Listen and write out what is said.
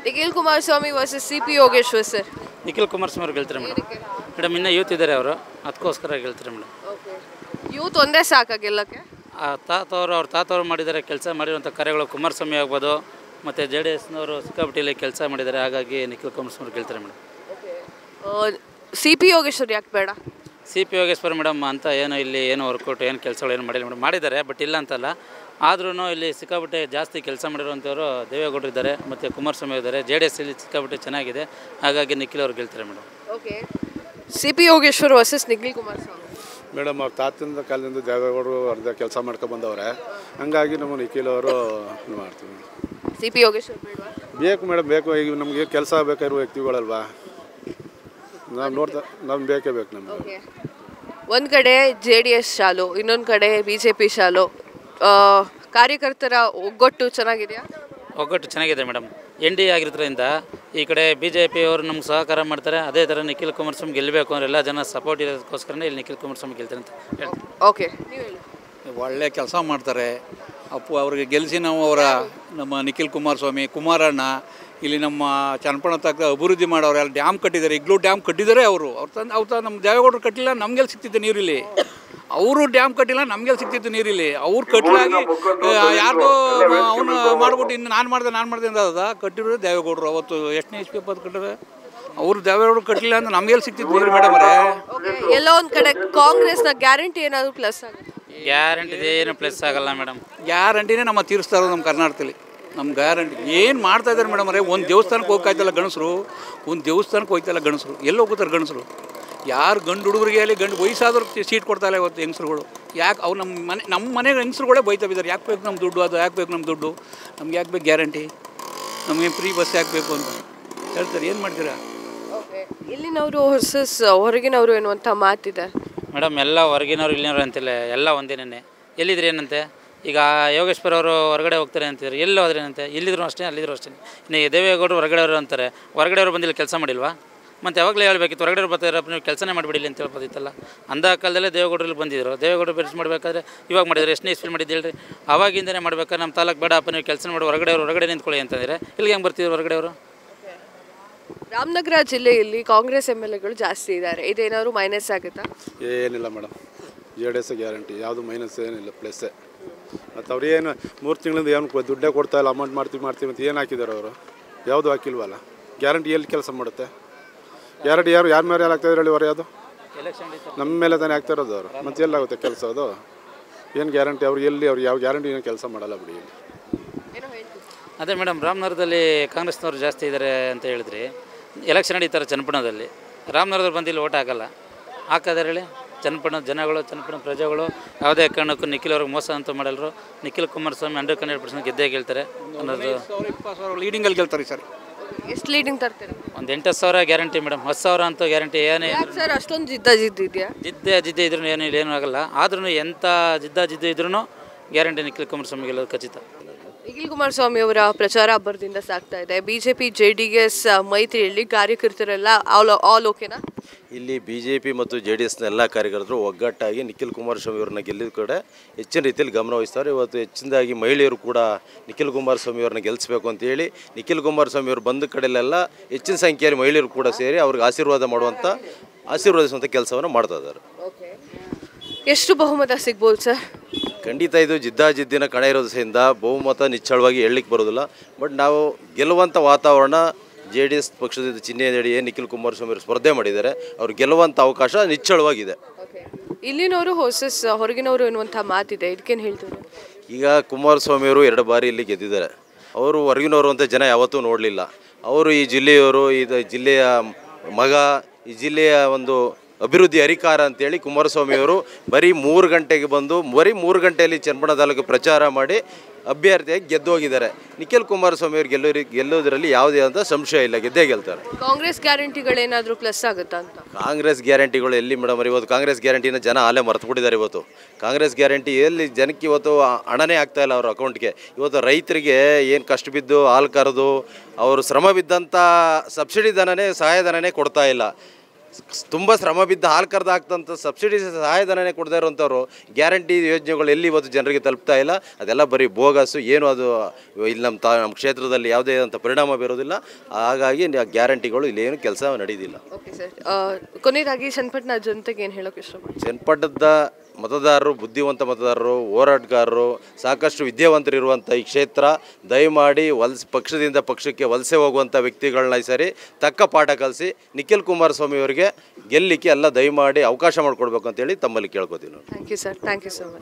Nikhil Kumaraswamy versus C P Yogeshwar sir Nikhil Kumaraswamy ಅವ್ರು ಗೆಲ್ತಾರೆ madam madam ಇನ್ನೂ ಯೂತ್ ಇದ್ದಾರೆ ಅವರು ಅದಕ್ಕೋಸ್ಕರ ಗೆಲ್ತಾರೆ ಮೇಡಮ್ ಯೂತ್ ಒಂದೇ ಸಾಕ ಗೆಲ್ಲಕ್ಕೆ ಆ ತಾತವರು ಅವ್ರ ತಾತವ್ರು ಮಾಡಿದ್ದಾರೆ ಕೆಲಸ ಮಾಡಿರುವಂಥ ಕಾರ್ಯಗಳು ಕುಮಾರಸ್ವಾಮಿ ಆಗ್ಬೋದು ಮತ್ತು ಜೆ ಡಿ ಎಸ್ನವರು ಸಿಕ್ಕಾಪಟ್ಟಿಯಲ್ಲಿ ಕೆಲಸ ಮಾಡಿದ್ದಾರೆ ಹಾಗಾಗಿ ನಿಖಿಲ್ ಕುಮಾರಸ್ವಾಮಿ ಅವ್ರು ಗೆಲ್ತಾರೆ ಮೇಡಮ್ ಸಿ ಪಿ ಯೋಗೇಶ್ವರ್ ಯಾಕೆ ಬೇಡ ಸಿ ಪಿ ಯೋಗೇಶ್ವರ ಮೇಡಮ್ ಅಂತ ಏನು ಇಲ್ಲಿ ಏನು ವರ್ಕೌಟ್ ಏನು ಕೆಲಸಗಳು ಏನು ಮಾಡಿಲ್ಲ ಮೇಡಮ್ ಮಾಡಿದ್ದಾರೆ ಬಟ್ ಇಲ್ಲ ಅಂತಲ್ಲ ಆದ್ರೂ ಇಲ್ಲಿ ಸಿಕ್ಕಾಪಟ್ಟೆ ಜಾಸ್ತಿ ಕೆಲಸ ಮಾಡಿರುವಂಥವ್ರು ದೇವೇಗೌಡರು ಇದ್ದಾರೆ ಮತ್ತು ಕುಮಾರಸ್ವಾಮಿ ಇದ್ದಾರೆ ಜೆ ಡಿ ಎಸ್ ಇಲ್ಲಿ ಸಿಕ್ಕಾಪಟ್ಟೆ ಚೆನ್ನಾಗಿದೆ ಹಾಗಾಗಿ ನಿಖಿಲ್ ಅವ್ರು ಗೆಲ್ತಾರೆ madam okay C P Yogeshwar versus Nikhil Kumaraswamy madam ಅವ್ರ ತಾತನ ಕಾಲದಿಂದ ದೇವೇಗೌಡರು ಅರ್ಧ ಕೆಲಸ ಮಾಡ್ಕೊಂಡು ಬಂದವ್ರೆ ಹಂಗಾಗಿ ನಮ್ಮ ನಿಖಿಲ್ ಅವರು ಇದು ಮಾಡ್ತೀವಿ ಸಿ ಪಿ ಯೋಗೇಶ್ವರ್ ಬೇಡವಾ ಬೇಕು ಮೇಡಮ್ ಬೇಕು ಈಗ ನಮಗೆ ಕೆಲಸ ಬೇಕಾಗಿರೋ ವ್ಯಕ್ತಿಗಳಲ್ವಾ ನಾವು ನೋಡ್ತಾ ನಮ್ಗೆ ಬೇಕೇ ಬೇಕು ನಮ್ಗೆ ಓಕೆ ಒಂದು ಕಡೆ ಜೆ ಡಿ ಎಸ್ ಶಾಲು ಇನ್ನೊಂದು ಕಡೆ ಬಿ ಜೆ ಪಿ ಶಾಲು ಆ, ಕಾರ್ಯಕರ್ತರ ಒಗ್ಗಟ್ಟು ಚೆನ್ನಾಗಿದೆಯಾ ಒಗ್ಗಟ್ಟು ಚೆನ್ನಾಗಿದೆ ಮೇಡಮ್ ಎನ್ ಡಿ ಆಗಿರೋದ್ರಿಂದ ಈ ಕಡೆ ಬಿ ಜೆ ಪಿ ಅವರು ನಮ್ಗೆ ಸಹಕಾರ ಮಾಡ್ತಾರೆ ಅದೇ ಥರ ನಿಖಿಲ್ ಕುಮಾರಸ್ವಾಮಿ ಗೆಲ್ಲಬೇಕು ಅಂದ್ರೆ ಎಲ್ಲ ಜನ ಸಪೋರ್ಟ್ ಇರೋದಕ್ಕೋಸ್ಕರನೇ ಇಲ್ಲಿ ನಿಖಿಲ್ ಕುಮಾರಸ್ವಾಮಿ ಗೆಲ್ತಾರೆ ಅಂತ ಹೇಳ್ತಾರೆ ಓಕೆ ನೀವು ಹೇಳಿ ಒಳ್ಳೆ ಕೆಲಸ ಮಾಡ್ತಾರೆ ಅಪ್ಪು ಅವ್ರಿಗೆ ಗೆಲ್ಲಿಸಿ ನಾವು ಅವರ ನಮ್ಮ ನಿಖಿಲ್ ಕುಮಾರಸ್ವಾಮಿ ಕುಮಾರಣ್ಣ ಇಲ್ಲಿ ನಮ್ಮ ಚನ್ನಪಣ ತಕ್ಕ ಅಭಿವೃದ್ಧಿ ಮಾಡೋರು ಅಲ್ಲಿ ಡ್ಯಾಮ್ ಕಟ್ಟಿದ್ದಾರೆ ಇಗ್ಲೂ ಡ್ಯಾಮ್ ಕಟ್ಟಿದ್ದಾರೆ ಅವರು ಅವ್ರು ತಂದು ಅವ್ರು ತಂದು ನಮ್ಮ ದೇವೇಗೌಡರು ಕಟ್ಟಿಲ್ಲ ನಮ್ಗೆಲ್ಲಿ ಸಿಗ್ತಿತ್ತು ನೀರಿಲ್ಲಿ ಅವರು ಡ್ಯಾಮ್ ಕಟ್ಟಿಲ್ಲ ನಮ್ಗೆಲ್ಲಿ ಸಿಗ್ತಿತ್ತು ನೀರಿಲ್ಲಿ ಅವ್ರು ಕಟ್ಟಲಾಗಿ ಯಾರ್ದೋ ಅವನು ಮಾಡ್ಬಿಟ್ಟು ಇನ್ನು ನಾನು ಮಾಡಿದೆ ನಾನು ಮಾಡಿದೆ ಅಂತ ಕಟ್ಟಿರೋದು ದೇವೇಗೌಡರು ಅವತ್ತು ಎಷ್ಟನೇ ಇಸ್ಪಿ ಅದು ಕಟ್ಟಿದ್ರೆ ಅವರು ದೇವೇಗೌಡರು ಕಟ್ಟಲಿಲ್ಲ ಅಂದ್ರೆ ನಮ್ಗೆಲ್ಲಿ ಸಿಗ್ತಿತ್ತು ನೀರು ಮೇಡಮ್ ಅವರೇ ಓಕೆ ಎಲ್ಲೋ ಒಂದು ಕಡೆ ಕಾಂಗ್ರೆಸ್ನ ಗ್ಯಾರಂಟಿ ಏನಾದರೂ ಪ್ಲಸ್ ಆಗುತ್ತೆ ಗ್ಯಾರಂಟಿ ಏನು ಪ್ಲಸ್ ಆಗಲ್ಲ ಮೇಡಮ್ ಗ್ಯಾರಂಟಿನೇ ನಮ್ಮ ತೀರಿಸ್ತಾ ಇರೋದು ನಮ್ಮ ಕರ್ನಾಟಕದಲ್ಲಿ ನಮ್ಮ ಗ್ಯಾರಂಟಿ ಏನು ಮಾಡ್ತಾ ಇದ್ದಾರೆ ಮೇಡಮ್ ಅವರೇ ಒಂದು ದೇವಸ್ಥಾನಕ್ಕೆ ಹೋಗ್ತಾಯಿದ್ದಲ್ಲ ಗಣಸರು ಒಂದು ದೇವಸ್ಥಾನಕ್ಕೆ ಹೋಗ್ತಾಯಿಲ್ಲ ಗಣಸರು ಎಲ್ಲಿ ಹೋಗ್ತಾರೆ ಗಣಸರು ಯಾರು ಗಂಡು ಹುಡುಗರಿಗೆ ಅಲ್ಲಿ ಗಂಡು ವಯಸ್ಸಾದ್ರು ಸೀಟ್ ಕೊಡ್ತಾ ಇಲ್ಲ ಇವತ್ತು ಹೆಂಗಸ್ರುಗಳು ಯಾಕೆ ಅವ್ರು ನಮ್ಮ ಮನೆ ನಮ್ಮ ಮನೆ ಹೆಂಗಸ್ರುಗಳೇ ಬೈತಾ ಬಿದ್ದಾರೆ ಯಾಕೆ ಬೇಕು ನಮ್ಮ ದುಡ್ಡು ಅದು ಯಾಕೆ ಬೇಕು ನಮ್ಮ ದುಡ್ಡು ನಮ್ಗೆ ಯಾಕೆ ಬೇಕು ಗ್ಯಾರಂಟಿ ನಮಗೆ ಫ್ರೀ ಬಸ್ ಯಾಕೆ ಬೇಕು ಅಂತ ಹೇಳ್ತಾರೆ ಏನು ಮಾಡ್ತೀರಾ ಇಲ್ಲಿನವರು ವರ್ಸಸ್ ಹೊರಗಿನವರು ಎನ್ನುವಂಥ ಮಾತಿದೆ ಮೇಡಮ್ ಎಲ್ಲ ಹೊರಗಿನವ್ರು ಇಲ್ಲಿನವ್ರು ಅಂತಿಲ್ಲ ಎಲ್ಲ ಒಂದೇನೇ ಎಲ್ಲಿದ್ರಿ ಏನಂತೆ ಈಗ ಯೋಗೇಶ್ವರ್ ಅವರು ಹೊರಗಡೆ ಹೋಗ್ತಾರೆ ಅಂತಿದ್ರು ಎಲ್ಲಿ ಹೋದ್ರೆ ಏನಂತೆ ಇಲ್ಲಿದ್ರು ಅಷ್ಟೇ ಅಲ್ಲಿದ್ರು ಅಷ್ಟೇ ಇನ್ನು ಈ ದೇವೇಗೌಡರು ಹೊರಗಡೆಯವರು ಅಂತಾರೆ ಹೊರಗಡೆಯವರು ಬಂದಿಲ್ಲ ಕೆಲಸ ಮಾಡಿಲ್ವಾ ಮತ್ತು ಯಾವಾಗಲೇ ಹೇಳ್ಬೇಕಿತ್ತು ಹೊರಗಡೆ ಬರ್ತಾರಪ್ಪ ನೀವು ಕೆಲಸನೇ ಮಾಡಿಬಿಡಿಲ್ಲ ಅಂತ ಹೇಳ್ಬೋದಿತ್ತಲ್ಲ ಅಂದ ಕಾಲದಲ್ಲೇ ದೇವೇಗೌಡರು ಇಲ್ಲಿ ಬಂದಿದ್ರು ದೇವೇಗೌಡರು ಬೆರೆಸ್ ಮಾಡಬೇಕಾದ್ರೆ ಇವಾಗ ಮಾಡಿದ್ರು ಎಷ್ಟನೇ ಇಸ್ಫಿಲ್ ಮಾಡಿದ್ದು ಹೇಳ್ರಿ ಅವಾಗಿಂದನೇ ಮಾಡ್ಬೇಕಾದ್ರೆ ನಮ್ಮ ತಾಲೂಕು ಬೇಡಪ್ಪ ನೀವು ಕೆಲಸ ಮಾಡಿ ಹೊರಗಡೆ ಅವ್ರು ಹೊರಗಡೆ ನಿಂತ್ಕೊಳ್ಳಿ ಅಂತಂದರೆ ಇಲ್ಲಿಗೆ ಹೆಂಗೆ ಬರ್ತಿದ್ರು ಹೊರಗಡೆ ಅವರು ರಾಮನಗರ ಜಿಲ್ಲೆಯಲ್ಲಿ ಕಾಂಗ್ರೆಸ್ ಎಮ್ ಎಲ್ ಎಗಳು ಜಾಸ್ತಿ ಇದ್ದಾರೆ ಇದೇನಾದ್ರು ಮೈನಸ್ ಆಗುತ್ತಾ ಏನಿಲ್ಲ madam J D S guarantee ಯಾವುದು ಮೈನಸ್ ಏನಿಲ್ಲ ಪ್ಲಸ್ಸೇ ಮತ್ತು ಅವ್ರು ಏನು ಮೂರು ತಿಂಗಳಿಂದ ಏನು ಕೊ- ದುಡ್ಡೇ ಕೊಡ್ತಾ ಇಲ್ಲ ಅಮೌಂಟ್ ಮಾಡ್ತೀವಿ ಮಾಡ್ತೀವಿ ಅಂತ ಏನು ಹಾಕಿದ್ದಾರೆ ಅವರು ಯಾವುದು ಹಾಕಿಲ್ವಲ್ಲ ಗ್ಯಾರಂಟಿ ಎಲ್ಲಿ ಕೆಲಸ ಮಾಡುತ್ತೆ ಗ್ಯಾರಂಟಿ ಯಾರು ಯಾರ ಮೇಲೆ ಹಾಕ್ತಾ ಇದ್ದಾರೆ ಹೇಳಿ ಅವ್ರು ಯಾವುದು ನಮ್ಮ ಮೇಲೆ ತಾನೇ ಆಗ್ತಾ ಇರೋದು ಅವರು ಮತ್ತೆ ಎಲ್ಲಾಗುತ್ತೆ ಕೆಲಸ ಅದು ಏನು ಗ್ಯಾರಂಟಿ ಅವ್ರು ಎಲ್ಲಿ ಅವ್ರು ಯಾವ ಗ್ಯಾರಂಟಿ ಏನು ಕೆಲಸ ಮಾಡಲ್ಲ ಬಿಡಿ ಇಲ್ಲಿ ಅದೇ ಮೇಡಮ್ ರಾಮನಗರದಲ್ಲಿ ಕಾಂಗ್ರೆಸ್ನವ್ರು ಜಾಸ್ತಿ ಇದ್ದಾರೆ ಅಂತ ಹೇಳಿದ್ರಿ ಎಲೆಕ್ಷನ್ ನಡೀತಾರೆ ಚನ್ನಪಟ್ಟಣದಲ್ಲಿ ರಾಮನಗರದಲ್ಲಿ ಬಂದು ಇಲ್ಲಿ ಓಟ್ ಹಾಕಲ್ಲ ಹಾಕೋದಾರೆ ಹೇಳಿ ಚನ್ನಪಟ್ಟಣ ಜನಗಳು ಚನ್ನಪಟ್ಟಣ ಪ್ರಜೆಗಳು ಯಾವುದೇ ಕಾರಣಕ್ಕೂ ನಿಖಿಲ್ ಅವ್ರಿಗೆ ಮೋಸ ಅಂತ ಮಾಡಲ್ರು Nikhil Kumaraswamy hundred hundred percent ಗೆದ್ದೇ ಗೆಲ್ತಾರೆ ಅನ್ನೋದು ಸಾವಿರ ಇಪ್ಪತ್ತು ಸಾವಿರ ಲೀಡಿಂಗಲ್ಲಿ ಗೆಲ್ತಾರೆ ಸರ್ ಎಷ್ಟು ಲೀಡಿಂಗ್ ತರ್ತೀರಾ ಒಂದು ಎಂಟು ಸಾವಿರ ಗ್ಯಾರಂಟಿ ಮೇಡಮ್ ಹತ್ತು ಸಾವಿರ ಅಂತೂ ಗ್ಯಾರಂಟಿ ಏನೇ ಯಾಕೆ ಸರ್ ಅಷ್ಟೊಂದು ಜಿದ್ದ ಜಿದ್ದಿದೆಯಾ ಜಿದ್ದೆ ಜಿದ್ದೆ ಇದ್ರೂ ಏನು ಏನೂ ಆಗಲ್ಲ ಆದ್ರೂ ಎಂಥ ಜಿದ್ದ ಜಿದ್ದೆ ಇದ್ರೂ ಗ್ಯಾರಂಟಿ ನಿಖಿಲ್ ಕುಮಾರಸ್ವಾಮಿ ಗೆಲ್ಲೋದು ಖಚಿತ ನಿಖಿಲ್ ಕುಮಾರಸ್ವಾಮಿ ಅವರ ಪ್ರಚಾರ ಅಬ್ಬರದಿಂದ ಸಾಗ್ತಾ ಇದೆ ಬಿಜೆಪಿ ಜೆ ಡಿ ಎಸ್ ಮೈತ್ರಿಯಲ್ಲಿ ಕಾರ್ಯಕರ್ತರೆಲ್ಲ ಆಲ್ ಆಲ್ ಓಕೆನಾ ಇಲ್ಲಿ ಬಿ ಜೆ ಪಿ ಮತ್ತು ಜೆ ಡಿ ಎಸ್ನ ಎಲ್ಲ ಕಾರ್ಯಕರ್ತರು ಒಗ್ಗಟ್ಟಾಗಿ ನಿಖಿಲ್ ಕುಮಾರಸ್ವಾಮಿ ಅವ್ರನ್ನ ಗೆಲ್ಲಿದ ಕಡೆ ಹೆಚ್ಚಿನ ರೀತಿಯಲ್ಲಿ ಗಮನ ವಹಿಸ್ತಾರೆ ಇವತ್ತು ಹೆಚ್ಚಿನದಾಗಿ ಮಹಿಳೆಯರು ಕೂಡ ನಿಖಿಲ್ ಕುಮಾರಸ್ವಾಮಿ ಅವ್ರನ್ನ ಗೆಲ್ಲಿಸಬೇಕು ಅಂತೇಳಿ ನಿಖಿಲ್ ಕುಮಾರಸ್ವಾಮಿ ಅವರು ಬಂದ ಕಡೆಯಲ್ಲೆಲ್ಲ ಹೆಚ್ಚಿನ ಸಂಖ್ಯೆಯಲ್ಲಿ ಮಹಿಳೆಯರು ಕೂಡ ಸೇರಿ ಅವ್ರಿಗೆ ಆಶೀರ್ವಾದ ಮಾಡುವಂಥ ಆಶೀರ್ವದಿಸುವಂಥ ಕೆಲಸವನ್ನು ಮಾಡ್ತಾ ಇದ್ದಾರೆ ಎಷ್ಟು ಬಹುಮತ ಸಿಗ್ಬೋದು ಸರ್ ಖಂಡಿತ ಇದು ಜಿದ್ದಾಜಿದ್ದಿನ ಕಣ ಇರೋದ್ರಿಂದ ಬಹುಮತ ನಿಚ್ಚಳವಾಗಿ ಹೇಳಲಿಕ್ಕೆ ಬರೋದಿಲ್ಲ ಬಟ್ ನಾವು ಗೆಲ್ಲುವಂಥ ವಾತಾವರಣ ಜೆ ಡಿ ಎಸ್ ಪಕ್ಷದ ಚಿಹ್ನೆಯಡಿ ಏನು ನಿಖಿಲ್ ಕುಮಾರಸ್ವಾಮಿ ಅವರು ಸ್ಪರ್ಧೆ ಮಾಡಿದ್ದಾರೆ ಅವ್ರು ಗೆಲ್ಲುವಂಥ ಅವಕಾಶ ನಿಚ್ಚಳವಾಗಿದೆ ಇಲ್ಲಿನವರು ಹೊಸಸ್ ಹೊರಗಿನವರು ಎನ್ನುವಂಥ ಮಾತಿದೆ ಇದಕ್ಕೇನು ಹೇಳ್ತಾರೆ ಈಗ ಕುಮಾರಸ್ವಾಮಿ ಅವರು ಎರಡು ಬಾರಿ ಇಲ್ಲಿ ಗೆದ್ದಿದ್ದಾರೆ ಅವರು ಹೊರಗಿನವರು ಅಂತ ಜನ ಯಾವತ್ತೂ ನೋಡಲಿಲ್ಲ ಅವರು ಈ ಜಿಲ್ಲೆಯವರು ಇದು ಜಿಲ್ಲೆಯ ಮಗ ಈ ಜಿಲ್ಲೆಯ ಒಂದು ಅಭಿವೃದ್ಧಿ ಅಧಿಕಾರ ಅಂತೇಳಿ ಕುಮಾರಸ್ವಾಮಿ ಅವರು ಬರೀ ಮೂರು ಗಂಟೆಗೆ ಬಂದು ಬರೀ ಮೂರು ಗಂಟೆಯಲ್ಲಿ ಚನ್ನಪಣ ತಾಲೂಕು ಪ್ರಚಾರ ಮಾಡಿ ಅಭ್ಯರ್ಥಿಯಾಗಿ ಗೆದ್ದು ಹೋಗಿದ್ದಾರೆ ನಿಖಿಲ್ ಕುಮಾರಸ್ವಾಮಿ ಅವರು ಗೆಲ್ಲೋರಿ ಗೆಲ್ಲೋದ್ರಲ್ಲಿ ಯಾವುದೇ ಅಂತ ಸಂಶಯ ಇಲ್ಲ ಗೆದ್ದೇ ಗೆಲ್ತಾರೆ ಕಾಂಗ್ರೆಸ್ ಗ್ಯಾರಂಟಿಗಳೇನಾದರೂ ಪ್ಲಸ್ ಆಗುತ್ತಾ ಅಂತ ಕಾಂಗ್ರೆಸ್ ಗ್ಯಾರಂಟಿಗಳು ಎಲ್ಲಿ ಮೇಡಮ್ ಇವತ್ತು ಕಾಂಗ್ರೆಸ್ ಗ್ಯಾರಂಟಿನ ಜನ ಅಲ್ಲೇ ಮರ್ತು ಬಿಟ್ಟಿದ್ದಾರೆ ಇವತ್ತು ಕಾಂಗ್ರೆಸ್ ಗ್ಯಾರಂಟಿ ಎಲ್ಲಿ ಜನಕ್ಕೆ ಇವತ್ತು ಹಣನೇ ಆಗ್ತಾ ಇಲ್ಲ ಅವ್ರ ಅಕೌಂಟ್ಗೆ ಇವತ್ತು ರೈತರಿಗೆ ಏನು ಕಷ್ಟ ಬಿದ್ದು ಹಾಲು ಕರೆದು ಅವರು ಶ್ರಮ ಬಿದ್ದಂಥ ಸಬ್ಸಿಡಿ ಧನನೇ ಸಹಾಯಧನನೇ ಕೊಡ್ತಾ ಇಲ್ಲ ತುಂಬ ಶ್ರಮ ಬಿದ್ದು ಹಾಲು ಕರೆದು ಹಾಕ್ತಂಥ ಸಬ್ಸಿಡಿ ಸಹಾಯಧನನೇ ಕೊಡದೇ ಇರೋಂಥವ್ರು ಗ್ಯಾರಂಟಿ ಯೋಜನೆಗಳು ಎಲ್ಲಿ ಇವತ್ತು ಜನರಿಗೆ ತಲುಪ್ತಾ ಇಲ್ಲ ಅದೆಲ್ಲ ಬರೀ ಬೋಗಸ್ಸು ಏನು ಅದು ಇಲ್ಲಿ ನಮ್ಮ ತಾ ನಮ್ಮ ಕ್ಷೇತ್ರದಲ್ಲಿ ಯಾವುದೇ ಅಂತ ಪರಿಣಾಮ ಬೀರೋದಿಲ್ಲ ಹಾಗಾಗಿ ಗ್ಯಾರಂಟಿಗಳು ಇಲ್ಲೇನು ಕೆಲಸ ನಡೆಯೋದಿಲ್ಲ ಓಕೆ ಸರ್ ಕೊನೆಯದಾಗಿ ಚನ್ನಪಟ್ಟಣ ಜನತೆಗೆ ಏನು ಹೇಳೋಕೆ ಇಷ್ಟಪಡ್ತೀನಿ ಚನ್ನಪಟ್ಟಣದ ಮತದಾರರು ಬುದ್ಧಿವಂತ ಮತದಾರರು ಹೋರಾಟಗಾರರು ಸಾಕಷ್ಟು ವಿದ್ಯಾವಂತರಿರುವಂಥ ಈ ಕ್ಷೇತ್ರ ದಯಮಾಡಿ ವಲಸ ಪಕ್ಷದಿಂದ ಪಕ್ಷಕ್ಕೆ ವಲಸೆ ಹೋಗುವಂಥ ವ್ಯಕ್ತಿಗಳನ್ನ ಈ ಸರಿ ತಕ್ಕ ಪಾಠ ಕಲಿಸಿ ನಿಖಿಲ್ ಕುಮಾರಸ್ವಾಮಿ ಅವರಿಗೆ ಗೆಲ್ಲಿಕ್ಕೆ ಎಲ್ಲ ದಯಮಾಡಿ ಅವಕಾಶ ಮಾಡಿಕೊಡ್ಬೇಕು ಅಂತೇಳಿ ತಮ್ಮಲ್ಲಿ ಕೇಳ್ಕೊತೀನಿ thank you sir thank you so much